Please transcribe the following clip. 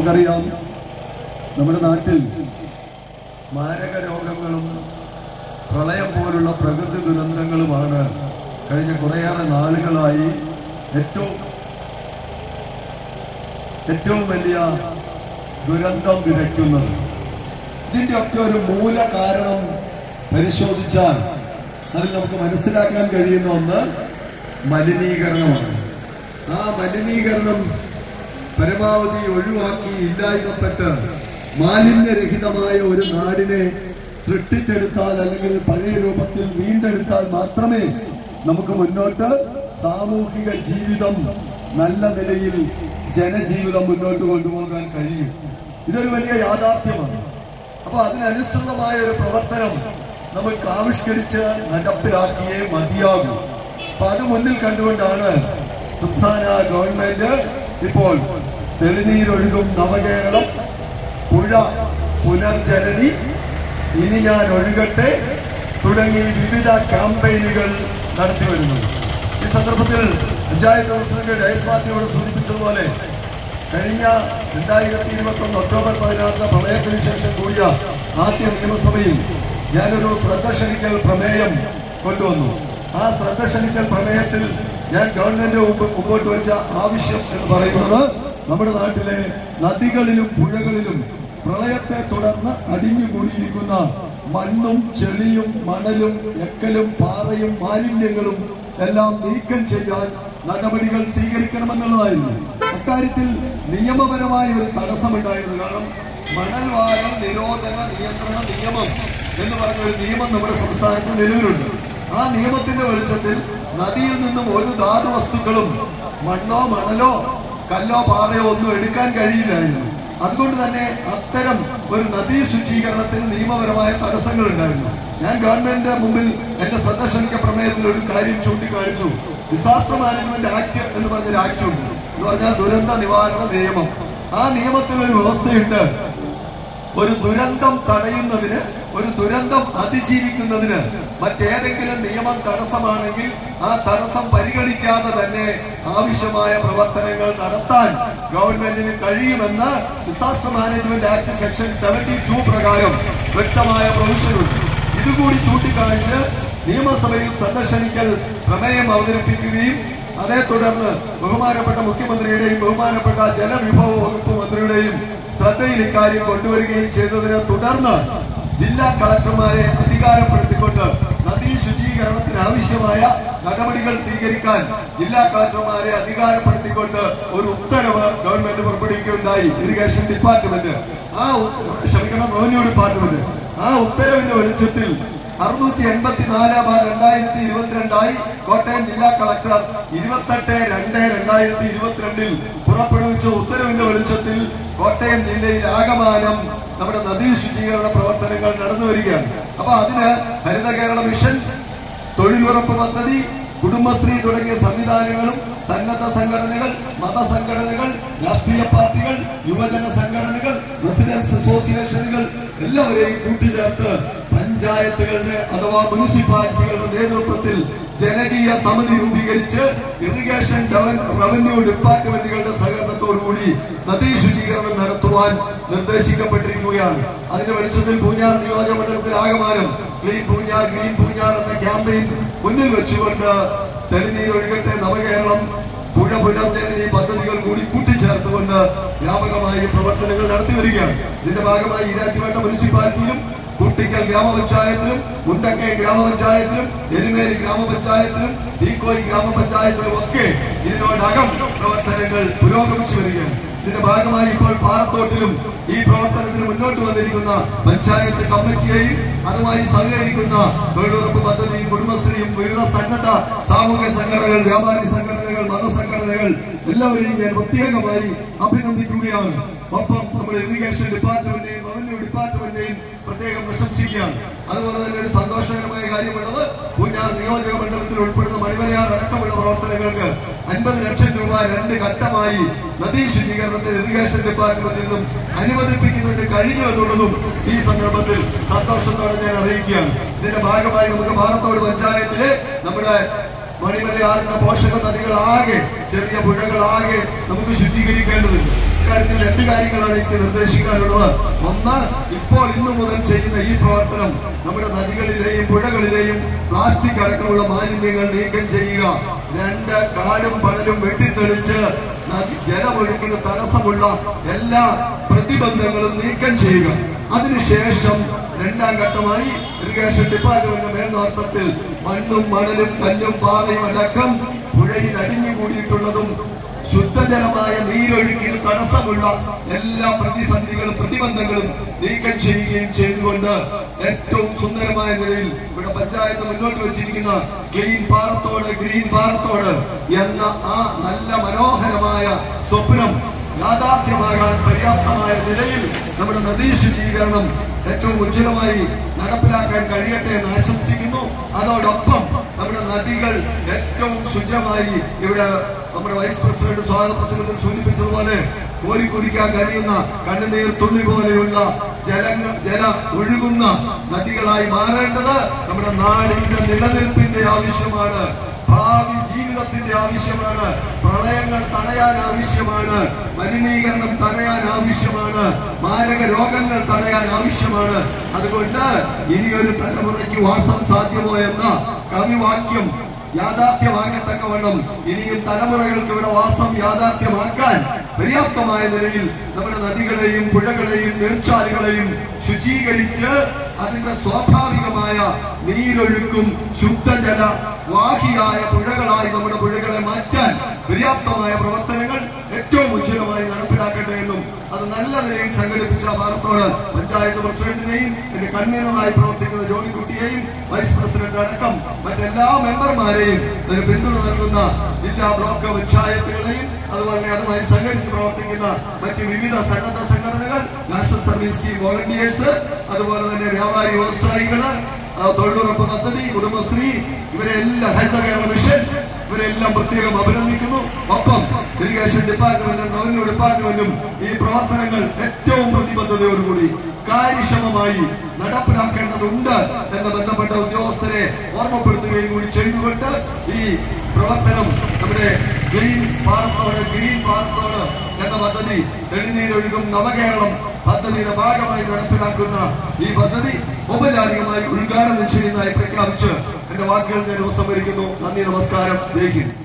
നമുക്കറിയാം നമ്മുടെ നാട്ടിൽ മാരക രോഗങ്ങളും പ്രളയം പോലുള്ള പ്രകൃതി ദുരന്തങ്ങളുമാണ് കഴിഞ്ഞ കുറേയേറെ നാളുകളായി ഏറ്റവും ഏറ്റവും വലിയ ദുരന്തം വിതയ്ക്കുന്നത് ഇതിൻ്റെയൊക്കെ ഒരു മൂല കാരണം പരിശോധിച്ചാൽ അതിൽ നമുക്ക് മനസ്സിലാക്കാൻ കഴിയുന്ന ഒന്ന് മലിനീകരണമാണ് ആ മലിനീകരണം പരമാവധി ഒഴിവാക്കി ഇല്ലായ്മപ്പെട്ട് മാലിന്യരഹിതമായ ഒരു നാടിനെ സൃഷ്ടിച്ചെടുത്താൽ അല്ലെങ്കിൽ പഴയ രൂപത്തിൽ വീണ്ടെടുത്താൽ മാത്രമേ നമുക്ക് മുന്നോട്ട് സാമൂഹിക ജീവിതം നല്ല നിലയിൽ ജനജീവിതം മുന്നോട്ട് കൊണ്ടുപോകാൻ കഴിയും ഇതൊരു വലിയ യാഥാർത്ഥ്യമാണ് അപ്പൊ അതിനനുസൃതമായ ഒരു പ്രവർത്തനം നമുക്ക് ആവിഷ്കരിച്ച് നടപ്പിലാക്കിയേ മതിയാകൂ അപ്പൊ അത് മുന്നിൽ കണ്ടുകൊണ്ടാണ് സംസ്ഥാന ഗവൺമെന്റ് ഇപ്പോൾ തെളിനീരൊഴുകും നവകേരളം പുഴ പുനർജനനി ഇനി ഞാൻ ഒഴുകട്ടെ തുടങ്ങി വിവിധ ക്യാമ്പയിനുകൾ നടത്തി വരുന്നത് ഈ സന്ദർഭത്തിൽ പഞ്ചായത്ത് പ്രസിഡന്റ് ജയസ് മാത്യുവോട് സൂചിപ്പിച്ചതുപോലെ കഴിഞ്ഞ രണ്ടായിരത്തി ഇരുപത്തി ഒന്ന് ഒക്ടോബർ പതിനാറിന് പ്രളയത്തിന് ശേഷം കൂടിയ ആദ്യ നിയമസഭയിൽ ഞാനൊരു ശ്രദ്ധ ക്ഷണിക്കൽ പ്രമേയം കൊണ്ടുവന്നു ആ ശ്രദ്ധ ക്ഷണിക്കൽ പ്രമേയത്തിൽ ഞാൻ ഗവൺമെന്റ് മുമ്പ് മുമ്പോട്ട് വെച്ച ആവശ്യം എന്ന് പറയുന്നത് നമ്മുടെ നാട്ടിലെ നദികളിലും പുഴകളിലും പ്രളയത്തെ തുടർന്ന് അടിഞ്ഞുകൂടിയിരിക്കുന്ന മണ്ണും ചെളിയും മണലും എക്കലും പാറയും മാലിന്യങ്ങളും എല്ലാം നീക്കം ചെയ്യാൻ നടപടികൾ സ്വീകരിക്കണമെന്നുള്ളതായിരുന്നു അക്കാര്യത്തിൽ നിയമപരമായ ഒരു തടസ്സമുണ്ടായിരുന്നു കാരണം മണൽ വാരൽ നിരോധന നിയന്ത്രണ നിയമം എന്ന് പറഞ്ഞ ഒരു നിയമം നമ്മുടെ സംസ്ഥാനത്ത് നിലവിലുണ്ട് ആ നിയമത്തിന്റെ വെളിച്ചത്തിൽ നദിയിൽ നിന്നും ഒരു ധാതു വസ്തുക്കളും മണ്ണോ മണലോ കല്ലോ പാറയോ ഒന്നും എടുക്കാൻ കഴിയില്ലായിരുന്നു അതുകൊണ്ട് തന്നെ അത്തരം ഒരു നദീ ശുചീകരണത്തിന് നിയമപരമായ തടസ്സങ്ങൾ ഉണ്ടായിരുന്നു ഞാൻ ഗവൺമെന്റിന്റെ മുമ്പിൽ എന്റെ ശ്രദ്ധ ക്ഷണിക്ക പ്രമേയത്തിൽ ഒരു കാര്യം ചൂണ്ടിക്കാണിച്ചു ഡിസാസ്റ്റർ മാനേജ്മെന്റ് ആക്ട് എന്ന് പറഞ്ഞൊരു ആക്ട് ഉണ്ട് എന്ന് പറഞ്ഞാൽ ദുരന്ത നിവാരണ നിയമം ആ നിയമത്തിൽ ഒരു വ്യവസ്ഥയുണ്ട് ഒരു ദുരന്തം തടയുന്നതിന് ഒരു ദുരന്തം അതിജീവിക്കുന്നതിന് മറ്റേതെങ്കിലും നിയമം തടസ്സമാണെങ്കിൽ ആ തടസ്സം പരിഗണിക്കാതെ തന്നെ ആവശ്യമായ പ്രവർത്തനങ്ങൾ നടത്താൻ ഗവൺമെന്റിന് കഴിയുമെന്ന് disaster management act section seventy two പ്രകാരം വ്യക്തമായ പ്രൊവിഷനുണ്ട് ഇതുകൂടി ചൂണ്ടിക്കാണിച്ച് നിയമസഭയിൽ സന്ദർശനിക്കൽ പ്രമേയം അവതരിപ്പിക്കുകയും അതേ തുടർന്ന് ബഹുമാനപ്പെട്ട മുഖ്യമന്ത്രിയുടെയും ബഹുമാനപ്പെട്ട ജലവിഭവ വകുപ്പ് മന്ത്രിയുടെയും ശ്രദ്ധയിൽ ഇക്കാര്യം കൊണ്ടുവരികയും ചെയ്തതിനെ തുടർന്ന് ജില്ലാ കളക്ടർമാരെ അധികാരപ്പെടുത്തിക്കൊണ്ട് നദീ ശുചീകരണത്തിന് ആവശ്യമായ നടപടികൾ സ്വീകരിക്കാൻ ജില്ലാ കളക്ടർമാരെ അധികാരപ്പെടുത്തിക്കൊണ്ട് ഒരു ഉത്തരവ് ഗവൺമെന്റ് പുറപ്പെടുവിക്കുകയുണ്ടായി ഇറിഗേഷൻ ഡിപ്പാർട്ട്മെന്റ് ആ ഉ- ക്ഷമിക്കണം റവന്യൂ ഡിപ്പാർട്ട്മെന്റ് ആ ഉത്തരവിന്റെ വെളിച്ചത്തിൽ അറുന്നൂറ്റി എൺപത്തിനാല് ബാർ രണ്ടായിരത്തി ഇരുപത്തിരണ്ടായി കോട്ടയം ജില്ലാ കളക്ടർ ഇരുപത്തെട്ട് രണ്ട് രണ്ടായിരത്തി ഇരുപത്തിരണ്ടിൽ പുറപ്പെടുവിച്ച ഉത്തരവിന്റെ വെളിച്ചത്തിൽ കോട്ടയം ജില്ലയിൽ ആകമാനം നമ്മുടെ നദീ ശുചീകരണ പ്രവർത്തനങ്ങൾ നടന്നു വരികയാണ് അപ്പൊ അതിന് ഹരിത കേരള മിഷൻ തൊഴിലുറപ്പ് പദ്ധതി കുടുംബശ്രീ തുടങ്ങിയ സംവിധാനങ്ങളും സന്നദ്ധ സംഘടനകൾ മതസംഘടനകൾ രാഷ്ട്രീയ പാർട്ടികൾ യുവജന സംഘടനകൾ റെസിഡൻസ് അസോസിയേഷനുകൾ എല്ലാവരെയും കൂട്ടിച്ചേർത്ത് പഞ്ചായത്തുകളുടെ അഥവാ മുനിസിപ്പാലിറ്റികളുടെ നേതൃത്വത്തിൽ ജനകീയ സമിതി രൂപീകരിച്ച് ഇറിഗേഷൻ ഡെവൻ- റവന്യൂ ഡിപ്പാർട്ട്മെന്റുകളുടെ സഹകരണത്തോടുകൂടി നദീ ശുചീകരണം നടത്തുവാൻ നിർദ്ദേശിക്കപ്പെട്ടിരിക്കുകയാണ് അതിന്റെ വെളിച്ചത്തിൽ പൂഞ്ഞാർ നിയോജക മണ്ഡലത്തിൽ ആകമാനം ക്ലീൻ പൂഞ്ഞാർ ഗ്രീൻ പൂഞ്ഞാർ എന്ന ക്യാമ്പയിൻ മുന്നിൽ വെച്ചുകൊണ്ട് തെളിനീരൊഴുകട്ടെ നവകേരളം പുഴ പുനർജനനി പദ്ധതികൾ കൂടി കൂട്ടിച്ചേർത്തുകൊണ്ട് വ്യാപകമായി പ്രവർത്തനങ്ങൾ നടത്തി വരികയാണ് ഇതിന്റെ ഭാഗമായി ഈരാറ്റുപേട്ട മുനിസിപ്പാലിറ്റിയിലും കുട്ടിക്കൽ ഗ്രാമപഞ്ചായത്തിലും മുണ്ടക്കൈ ഗ്രാമപഞ്ചായത്തിലും എരുമേലി ഗ്രാമപഞ്ചായത്തിലും തീക്കോയി ഗ്രാമപഞ്ചായത്തിലും ഒക്കെ ഇതിനോടകം പ്രവർത്തനങ്ങൾ പുരോഗമിച്ചു വരികയാണ് ഇതിന്റെ ഭാഗമായി ഇപ്പോൾ പാറത്തോട്ടിലും ഈ പ്രവർത്തനത്തിന് മുന്നോട്ട് വന്നിരിക്കുന്ന പഞ്ചായത്ത് കമ്മിറ്റിയെയും അതുമായി സഹകരിക്കുന്ന തൊഴിലുറപ്പ് പദ്ധതിയും കുടുംബശ്രീയും വിവിധ സന്നദ്ധ സാമൂഹ്യ സംഘടനകൾ വ്യാപാരി സംഘടനകൾ മതസംഘടനകൾ എല്ലാവരെയും ഞാൻ പ്രത്യേകമായി അഭിനന്ദിക്കുകയാണ് ഒപ്പം നമ്മുടെ ഇറിഗേഷൻ ഡിപ്പാർട്ട്മെന്റിനെയും റവന്യൂ ഡിപ്പാർട്ട്മെന്റിനെയും പ്രത്യേകം പ്രശംസിക്കുകയാണ് അതുപോലെ തന്നെ ഒരു സന്തോഷകരമായ കാര്യമുള്ളത് പൂഞ്ഞാർ നിയോജക മണ്ഡലത്തിൽ ഉൾപ്പെടുന്ന മണിമലയാർ അടക്കമുള്ള പ്രവർത്തനങ്ങൾക്ക് അൻപത് ലക്ഷം രൂപ രണ്ട് ഘട്ടമായി നദീ ശുചീകരണത്തിന് ഇറിഗേഷൻ ഡിപ്പാർട്ട്മെന്റിൽ നിന്നും അനുവദിപ്പിക്കുന്നതിന് കഴിഞ്ഞു എന്നുള്ളതും ഈ സന്ദർഭത്തിൽ സന്തോഷത്തോടെ ഞാൻ അറിയിക്കുകയാണ് ഇതിന്റെ ഭാഗമായി നമുക്ക് പാറത്തോട് പഞ്ചായത്തിലെ നമ്മുടെ മണിമലയാറിന്റെ പോഷക നദികളാകെ ചെറിയ പുഴകളാകെ നമുക്ക് ശുചീകരിക്കേണ്ടതുണ്ട് ഇക്കാര്യത്തിൽ രണ്ട് കാര്യങ്ങളാണ് എനിക്ക് നിർദ്ദേശിക്കാനുള്ളത് ഒന്ന് ഇപ്പോൾ ഇന്നു മുതൽ ചെയ്യുന്ന ഈ പ്രവർത്തനം നമ്മുടെ നദികളിലെയും പുഴകളിലെയും പ്ലാസ്റ്റിക് അടക്കമുള്ള മാലിന്യങ്ങൾ നീക്കം ചെയ്യുക രണ്ട് കാടും പടലും വെട്ടിത്തെളിച്ച് നദി ജലമൊഴുക്കിന് തടസ്സമുള്ള എല്ലാ പ്രതിബന്ധങ്ങളും നീക്കം ചെയ്യുക അതിനുശേഷം രണ്ടാം ഘട്ടമായി ഇറിഗേഷൻ ഡിപ്പാർട്ട്മെന്റ് മേൽനോട്ടത്തിൽ മണ്ണും മണലും കല്ലും പാതയും അടക്കം പുഴയിൽ അടിഞ്ഞുകൂടിയിട്ടുള്ളതും ശുദ്ധജലമായ നീരൊഴുക്കിന് തടസ്സമുള്ള എല്ലാ പ്രതിസന്ധികളും പ്രതിബന്ധങ്ങളും നീക്കം ചെയ്യുകയും ചെയ്തുകൊണ്ട് ഏറ്റവും സുന്ദരമായ നിലയിൽ ഇവിടെ പഞ്ചായത്ത് മുന്നോട്ട് വെച്ചിരിക്കുന്ന ക്ലീൻ പാറത്തോട് ഗ്രീൻ പാറത്തോട് എന്ന ആ നല്ല മനോഹരമായ സ്വപ്നം യാഥാർത്ഥ്യമാകാൻ പര്യാപ്തമായ നിലയിൽ നമ്മുടെ നദീ ശുചീകരണം ഏറ്റവും ഉജ്ജ്വലമായി നടപ്പിലാക്കാൻ കഴിയട്ടെ എന്ന് ആശംസിക്കുന്നു അതോടൊപ്പം നമ്മുടെ നദികൾ ഏറ്റവും ശുചിമായി ഇവിടെ നമ്മുടെ വൈസ് പ്രസിഡന്റ് സ്വാഗത പ്രസിഡന്റ് സൂചിപ്പിച്ചതുപോലെ കോരി കുടിക്കാൻ കഴിയുന്ന കണ്ണുനീർ തുള്ളി പോലെയുള്ള ജലങ്ങൾ ജല ഒഴുകുന്ന നദികളായി മാറേണ്ടത് നമ്മുടെ നാടിന്റെ നിലനിൽപ്പിന്റെ ആവശ്യമാണ് ഭാവി ജീവിതത്തിന്റെ ആവശ്യമാണ് പ്രളയങ്ങൾ തടയാൻ ആവശ്യമാണ് മലിനീകരണം തടയാൻ ആവശ്യമാണ് മാരക രോഗങ്ങൾ തടയാൻ ആവശ്യമാണ് അതുകൊണ്ട് ഇനിയൊരു തലമുറയ്ക്ക് വാസം സാധ്യമോ എന്ന കവിവാക്യം യാഥാർത്ഥ്യമാകത്തക്കവണ്ണം ഇനിയും തലമുറകൾക്ക് ഇവിടെ വാസം യാഥാർത്ഥ്യമാക്കാൻ പര്യാപ്തമായ നിലയിൽ നമ്മുടെ നദികളെയും പുഴകളെയും നീർച്ചാലുകളെയും ശുചീകരിച്ച് അതിന്റെ സ്വാഭാവികമായ നീരൊഴുക്കും ശുദ്ധജല വാഹിയായ പുഴകളായി നമ്മുടെ പുഴകളെ മാറ്റാൻ പര്യാപ്തമായ പ്രവർത്തനങ്ങൾ ഏറ്റവും ഉജ്ജ്വലമായി നടപ്പിലാക്കട്ടെ എന്നും അത് നല്ല നിലയിൽ സംഘടിപ്പിച്ച ഭാരത്തോട് പഞ്ചായത്ത് പ്രസിഡന്റിനെയും എന്റെ കൺവീനറായി പ്രവർത്തിക്കുന്ന ജോലിക്കുട്ടിയെയും വൈസ് പ്രസിഡന്റ് അടക്കം മറ്റെല്ലാ മെമ്പർമാരെയും ഇതിന് പിന്തുണ നൽകുന്ന ജില്ലാ ബ്ലോക്ക് പഞ്ചായത്തുകളെയും അതുപോലെ തന്നെ അതുമായി സഹകരിച്ച് പ്രവർത്തിക്കുന്ന മറ്റ് വിവിധ സന്നദ്ധ സംഘടനകൾ നാഷണൽ സർവീസ് സ്കീം വോളണ്ടിയേഴ്സ് അതുപോലെ തന്നെ വ്യാപാരി വ്യവസായികള് ആ, തൊഴിലുറപ്പ് പദ്ധതി കുടുംബശ്രീ ഇവരെ എല്ലാ ഹരിത കേരള മിഷൻ ഇവരെല്ലാം പ്രത്യേകം അഭിനന്ദിക്കുന്നു ഒപ്പം ഇറിഗേഷൻ ഡിപ്പാർട്ട്മെന്റും റവന്യൂ ഡിപ്പാർട്ട്മെന്റും ഈ പ്രവർത്തനങ്ങൾ ഏറ്റവും പ്രതിബദ്ധതയോടുകൂടി കാര്യക്ഷമമായി നടപ്പിലാക്കേണ്ടതുണ്ട് എന്ന് ബന്ധപ്പെട്ട ഉദ്യോഗസ്ഥരെ ഓർമ്മപ്പെടുത്തുകയും കൂടി ചെയ്തുകൊണ്ട് ഈ പ്രവർത്തനം നമ്മുടെ ഗ്രീൻ പാർത്തോട് ഗ്രീൻ പാർത്തോട് എന്ന പദ്ധതി തെളിനീരൊഴുകും നവകേരളം പദ്ധതിയുടെ ഭാഗമായി നടപ്പിലാക്കുന്ന ഈ പദ്ധതി ഔപചാരികമായി ഉദ്ഘാടനം ചെയ്യുന്നതായി പ്രഖ്യാപിച്ച് എന്റെ വാക്കുകൾ ഞാൻ ഉപസംഹരിക്കുന്നു നന്ദി നമസ്കാരം ജയ് ഹിന്ദ്